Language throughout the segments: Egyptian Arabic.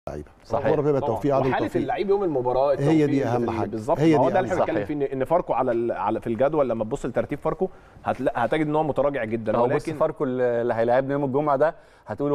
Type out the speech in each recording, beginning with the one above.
اللعيبه صحيح. الكوره بيبقى طبعاً. توفيق عدم وحاله توفيق اللعيب يوم المباراه هي دي التوفيق أهم اللي- حاجة. بالظبط هي هو دي ده أهم اللي احنا بنتكلم صحيح. فيه إن- ان فاركو على ال- على في الجدول لما تبص لترتيب فاركو هتلا- هتجد ان هو متراجع جدا هو بص ولكن فاركو اللي هيلاعبنا يوم الجمعه ده هتقولوا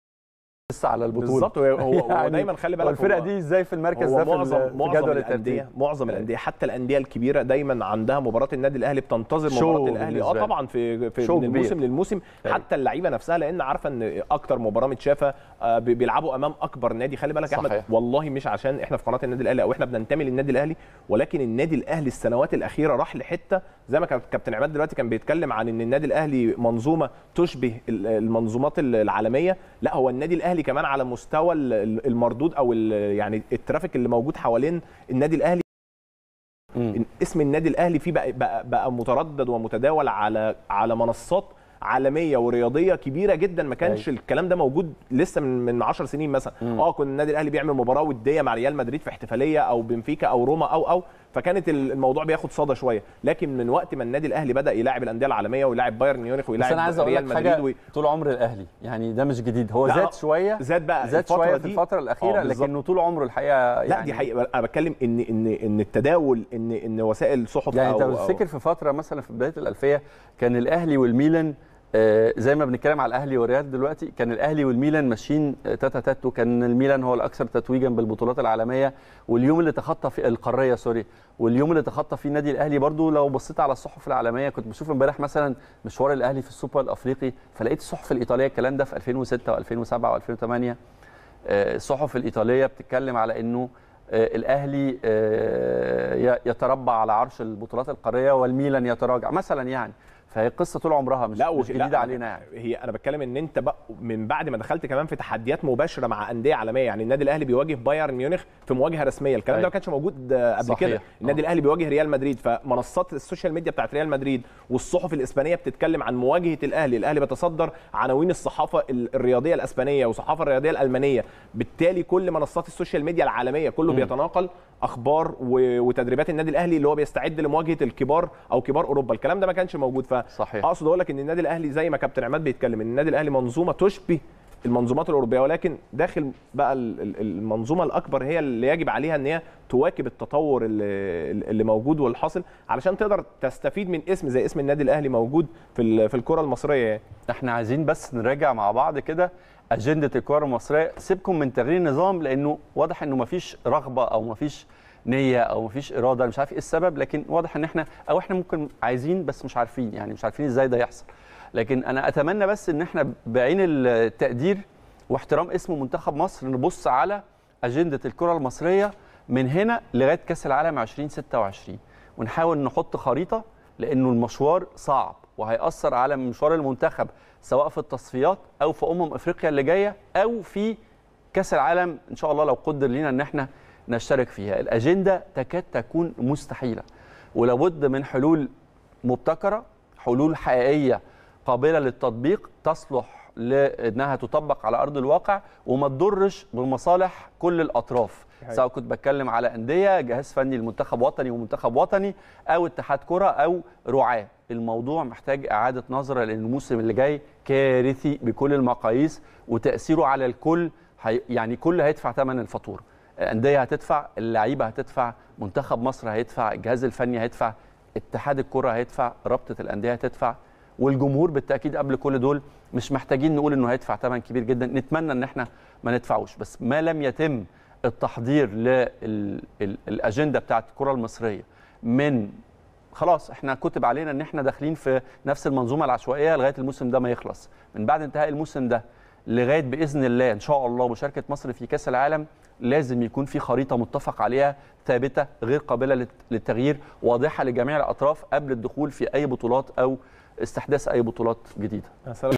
لسه على البطوله بالظبط هو هو, هو يعني دايما خلي هو بالك الفرقه هو- دي ازاي في المركز هو ده في معظم ال- في معظم جدول الانديه الترتيب معظم أيوة. الانديه حتى الانديه الكبيره دايما عندها مباراه النادي الاهلي بتنتظر شو مباراه الاهلي اه بالنسبة له. طبعا في في شو من كبير. الموسم للموسم أيوة. حتى اللعيبه نفسها لان عارفه ان اكتر مباراه متشافه آه، بي- بيلعبوا امام اكبر نادي خلي بالك يا احمد صحيح. والله مش عشان احنا في قناه النادي الاهلي او احنا بننتمي للنادي الاهلي ولكن النادي الاهلي السنوات الاخيره راح لحته زي ما كان كابتن عماد دلوقتي كان بيتكلم عن ان النادي الاهلي منظومه تشبه ال- المنظومات العالميه لا هو النادي الاهلي كمان على مستوى ال- ال- المردود او ال- يعني الترافيك اللي موجود حوالين النادي الاهلي مم. إن اسم النادي الاهلي فيه بقى, بقى, بقى متردد ومتداول على على منصات عالميه ورياضيه كبيره جدا ما كانش أيوة. الكلام ده موجود لسه من من 10 سنين مثلا مم. اه كان النادي الاهلي بيعمل مباراه وديه مع ريال مدريد في احتفاليه او بنفيكا او روما او او فكانت ال- الموضوع بياخد صدى شويه لكن من وقت ما النادي الاهلي بدا يلاعب الانديه العالميه ويلاعب بايرن ميونخ بس ويلاعب انا عايز اقول ريال لك مدريد حاجه وي- طول عمر الاهلي يعني ده مش جديد هو لا، زاد شويه زاد بقى زاد الفترة شويه في دي- الفتره الاخيره آه، بالظبط. لكنه طول عمره الحقيقه لا يعني دي حقيقه انا بتكلم ان ان ان التداول ان ان وسائل صحف يعني انت أو- أو- بتفتكر في فتره مثلا في بدايه الالفيه كان الاهلي والميلان آه، زي ما بنتكلم على الاهلي والريال دلوقتي كان الاهلي والميلان ماشيين آه، تاتا تاتو كان الميلان هو الاكثر تتويجا بالبطولات العالميه واليوم اللي تخطى في القاريه سوري واليوم اللي تخطى فيه النادي الاهلي برضو لو بصيت على الصحف العالميه كنت بشوف امبارح مثلا مشوار الاهلي في السوبر الافريقي فلقيت الصحف الايطاليه الكلام ده في 2006 و2007 و2008 الصحف الايطاليه بتتكلم على انه آه، الاهلي آه، ي- يتربع على عرش البطولات القاريه والميلان يتراجع مثلا يعني فهي قصه طول عمرها مش, لا مش وك- لا، جديده أنا- علينا يعني هي انا بتكلم ان انت بقى من بعد ما دخلت كمان في تحديات مباشره مع انديه عالميه يعني النادي الاهلي بيواجه بايرن ميونخ في مواجهه رسميه الكلام ده أيوة. ما كانش موجود آه، قبل صحيح. كده النادي آه. الاهلي بيواجه ريال مدريد فمنصات السوشيال ميديا بتاعت ريال مدريد والصحف الاسبانيه بتتكلم عن مواجهه الاهلي الاهلي بيتصدر عناوين الصحافه ال- الرياضيه الاسبانيه والصحافه الرياضيه الالمانيه بالتالي كل منصات السوشيال ميديا العالميه كله مم. بيتناقل اخبار و- وتدريبات النادي الاهلي اللي هو بيستعد لمواجهه الكبار او كبار اوروبا الكلام ده ما كانش موجود ف صحيح اقصد اقول لك ان النادي الاهلي زي ما كابتن عماد بيتكلم ان النادي الاهلي منظومه تشبه المنظومات الاوروبيه ولكن داخل بقى ال- ال- المنظومه الاكبر هي اللي يجب عليها ان هي تواكب التطور اللي, اللي موجود والحاصل علشان تقدر تستفيد من اسم زي اسم النادي الاهلي موجود في ال- في الكره المصريه يعني. احنا عايزين بس نراجع مع بعض كده اجنده الكره المصريه سيبكم من تغيير النظام لانه واضح انه مفيش رغبه او مفيش نيه او مفيش اراده مش عارف ايه السبب لكن واضح ان احنا او احنا ممكن عايزين بس مش عارفين يعني مش عارفين ازاي ده يحصل لكن انا اتمنى بس ان احنا بعين التقدير واحترام اسم منتخب مصر نبص على اجنده الكره المصريه من هنا لغايه كاس العالم 2026 ونحاول نحط خريطه لانه المشوار صعب وهيأثر على مشوار المنتخب سواء في التصفيات او في امم افريقيا اللي جايه او في كاس العالم ان شاء الله لو قدر لينا ان احنا نشترك فيها الاجنده تكاد تكون مستحيله ولابد من حلول مبتكره حلول حقيقيه قابله للتطبيق تصلح لانها تطبق على ارض الواقع وما تضرش بمصالح كل الاطراف حقيقي. سواء كنت بتكلم على انديه جهاز فني لمنتخب وطني ومنتخب وطني او اتحاد كره او رعاه الموضوع محتاج اعاده نظره لان الموسم اللي جاي كارثي بكل المقاييس وتاثيره على الكل هي يعني كل هيدفع ثمن الفاتوره الانديه هتدفع اللعيبه هتدفع منتخب مصر هيدفع الجهاز الفني هيدفع اتحاد الكره هيدفع رابطه الانديه هتدفع والجمهور بالتاكيد قبل كل دول مش محتاجين نقول انه هيدفع ثمن كبير جدا نتمنى ان احنا ما ندفعوش بس ما لم يتم التحضير للاجنده بتاعه الكره المصريه من خلاص احنا كتب علينا ان احنا داخلين في نفس المنظومه العشوائيه لغايه الموسم ده ما يخلص من بعد انتهاء الموسم ده لغايه باذن الله ان شاء الله مشاركه مصر في كاس العالم لازم يكون في خريطه متفق عليها ثابته غير قابله للت- للتغيير واضحه لجميع الاطراف قبل الدخول في اي بطولات او استحداث اي بطولات جديده